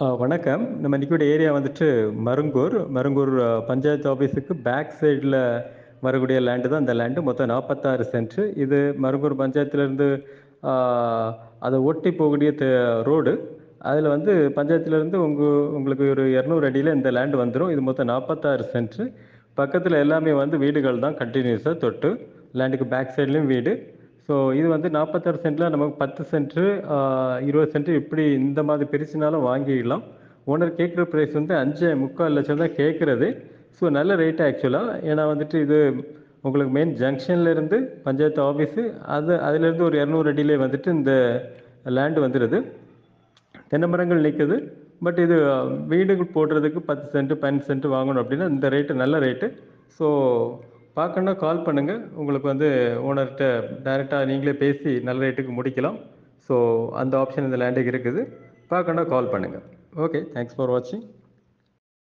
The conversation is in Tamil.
ஆ வணக்கம். நம்ம நிக்கக்கூடிய ஏரியா வந்துட்டு மருங்கூர். மருங்கூர் அ பஞ்சாயத்து ஆஃபீஸுக்கு பேக் சைடுல வரக்கூடிய லேண்டு தான் இந்த லேண்டு. மொத்தம் 46 சென்ட்டு. இது மருங்கூர் பஞ்சாயத்துலேருந்து ஆ அத ஒட்டி போகக்கூடிய த ரோடு. அதில வந்து பஞ்சாயத்துலேருந்து உங்க உங்களுக்கு ஒரு 200 அடியில இந்த லேண்ட் வந்துரும். இது மொத்தம் 46 சென்ட்டு. பக்கத்தில எல்லாமே வந்து வீடுகள் தான் கன்டினியூஸா தொட்டு. லேண்டுக்கு பேக் சைட்லயும் வீடு. ஸோ இது வந்து 46 சென்ட்ல நமக்கு 10 சென்ட்டு, ஆ 20 சென்ட்டு இப்படி இந்த மாதிரி பிரிச்சுனாலும் வாங்கிடலாம். ஓனர் கேட்குற பிரைஸ் வந்து 5,45,00,000 லட்சம் தான் கேட்குறது. ஸோ நல்ல ரேட் ஆக்சுவலா. ஏன்னா வந்துட்டு இது உங்களுக்கு மெயின் ஜங்ஷன்ல இருந்து பஞ்சாயத்து ஆஃபீஸு, அது அதிலேருந்து ஒரு 200 அடியிலே வந்துட்டு இந்த லேண்ட் வந்துருது. தென்னை மரங்கள் நிக்குது. பட் இது வீடுகள் போடுறதுக்கு 10 சென்ட், 12 சென்ட் வாங்கணும் அப்படின்னா இந்த ரேட்டு நல்ல ரேட்டு. ஸோ பார்க்கணும்னா கால் பண்ணுங்க. உங்களுக்கு வந்து ஓனர்ட்ட டைரக்ட்டா நீங்களே பேசி நல்ல ரேட்டுக்கு முடிக்கலாம். ஸோ அந்த ஆப்ஷன் இந்த லேண்டுக்கு இருக்குது. பார்க்கணும்னா கால் பண்ணுங்க. ஓகே. தேங்க்ஸ் ஃபார் வாட்சிங்.